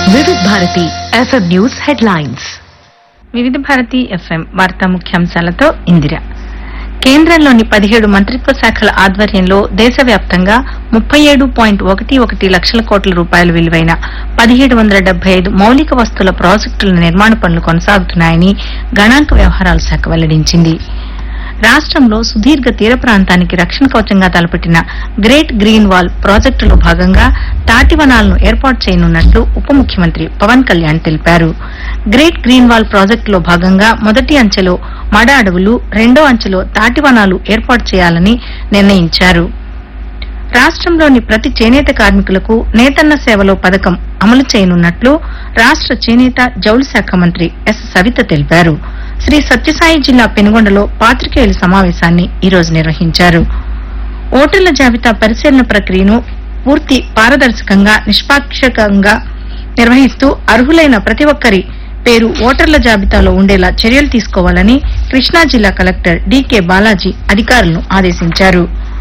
వివిధ Bharati FM news headlines వివిధ Bharati FM వార్తా ముఖ్యాంశాలతో ఇందిర కేంద్రంలోని పదిహేడు మంత్రిత్వ శాఖల ఆధ్వర్యంలో దేశవ్యాప్తంగా ముప్పై ఏడు పాయింట్ ఒకటి ఒకటి లక్షల కోట్ల రూపాయల విలువైన పదిహేడు వందల డెబ్బై ఐదు మౌలిక వస్తువుల ప్రాజెక్టుల నిర్మాణ పనులు కొనసాగుతున్నాయని గణాంక వ్యవహారాల శాఖ వెల్లడించింది రాష్ట్రంలో సుదీర్ఘ తీర ప్రాంతానికి రక్షణ కవచంగా తలపెట్టిన గ్రేట్ గ్రీన్ వాల్ ప్రాజెక్టులో భాగంగా తాటివనాలను ఏర్పాటు చేయనున్నట్లు ఉప ముఖ్యమంత్రి పవన్ కళ్యాణ్ తెలిపారు గ్రేట్ గ్రీన్ వాల్ ప్రాజెక్టులో భాగంగా మొదటి అంచెలో మడ అడవులు రెండో అంచెలో తాటివనాలు ఏర్పాటు చేయాలని నిర్ణయించారు రాష్ట్రంలోని ప్రతి చేనేత కార్మికులకు నేతన్న సేవలో పథకం అమలు చేయనున్నట్లు రాష్ట్ర చేనేత జౌళి శాఖ మంత్రి ఎస్ సవిత తెలిపారు శ్రీ సత్యసాయి జిల్లా పెనుగొండలో పాత్రికేయుల సమావేశాన్ని ఈ రోజు నిర్వహించారు ఓటర్ల జాబితా పరిశీలన ప్రక్రియను పూర్తి పారదర్శకంగా నిష్పాక్షికంగా నిర్వహిస్తూ అర్హులైన ప్రతి ఒక్కరి పేరు ఓటర్ల జాబితాలో ఉండేలా చర్యలు తీసుకోవాలని కృష్ణా జిల్లా కలెక్టర్ డీకే బాలాజీ అధికారులను ఆదేశించారు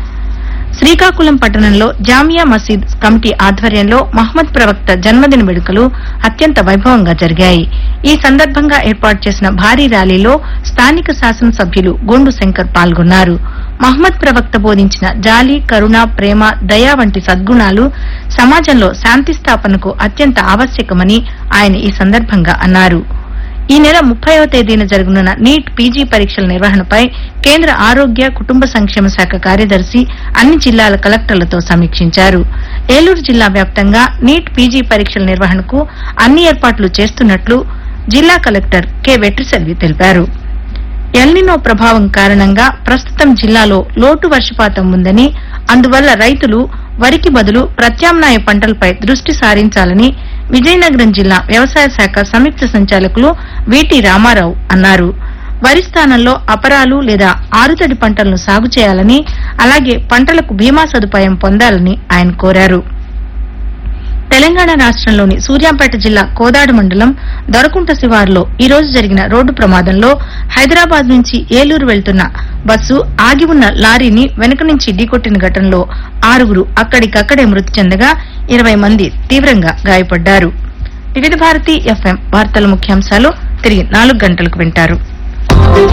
శ్రీకాకుళం పట్టణంలో జామియా మసీద్ కమిటీ ఆధ్వర్యంలో మహమ్మద్ ప్రవక్త జన్మదిన వేడుకలు అత్యంత వైభవంగా జరిగాయి ఈ సందర్భంగా ఏర్పాటు చేసిన భారీ ర్యాలీలో స్థానిక శాసనసభ్యులు గోండు శంకర్ పాల్గొన్నారు మహమ్మద్ ప్రవక్త బోధించిన జాలి కరుణ ప్రేమ దయ వంటి సద్గుణాలు సమాజంలో శాంతి స్థాపనకు అత్యంత ఆవశ్యకమని ఆయన ఈ సందర్భంగా అన్నారు ఈ నెల ముప్పైవ తేదీన జరగనున్న నీట్ పీజీ పరీక్షల నిర్వహణపై కేంద్ర ఆరోగ్య కుటుంబ సంక్షేమ శాఖ కార్యదర్శి అన్ని జిల్లాల కలెక్టర్లతో సమీక్షించారు ఏలూరు జిల్లా వ్యాప్తంగా నీట్ పీజీ పరీక్షల నిర్వహణకు అన్ని ఏర్పాట్లు చేస్తున్నట్లు జిల్లా కలెక్టర్ కె వెట్రిసెల్వి తెలిపారు ఎల్నినో ప్రభావం కారణంగా ప్రస్తుతం జిల్లాలో లోటు వర్షపాతం ఉందని అందువల్ల రైతులు వరికి బదులు ప్రత్యామ్నాయ పంటలపై దృష్టి సారించాలని విజయనగరం జిల్లా వ్యవసాయ శాఖ సంయుక్త సంచాలకులు విటి రామారావు అన్నారు వరి స్థానంలో అపరాలు లేదా ఆరుతడి పంటలను సాగు చేయాలని అలాగే పంటలకు బీమా సదుపాయం పొందాలని ఆయన కోరారు తెలంగాణ రాష్ట్రంలోని సూర్యాపేట జిల్లా కోదాడు మండలం దొరకుంట శివారులో ఈ రోజు జరిగిన రోడ్డు ప్రమాదంలో హైదరాబాద్ నుంచి ఏలూరు వెళ్తున్న బస్సు ఆగి ఉన్న లారీని వెనుక నుంచి ఢీకొట్టిన ఘటనలో ఆరుగురు అక్కడికక్కడే మృతి చెందగా ఇరవై మంది తీవ్రంగా గాయపడ్డారు వివిధ భారతి ఎఫ్ఎం వార్తల ముఖ్యాంశాలు తిరిగి నాలుగు గంటలకు వింటారు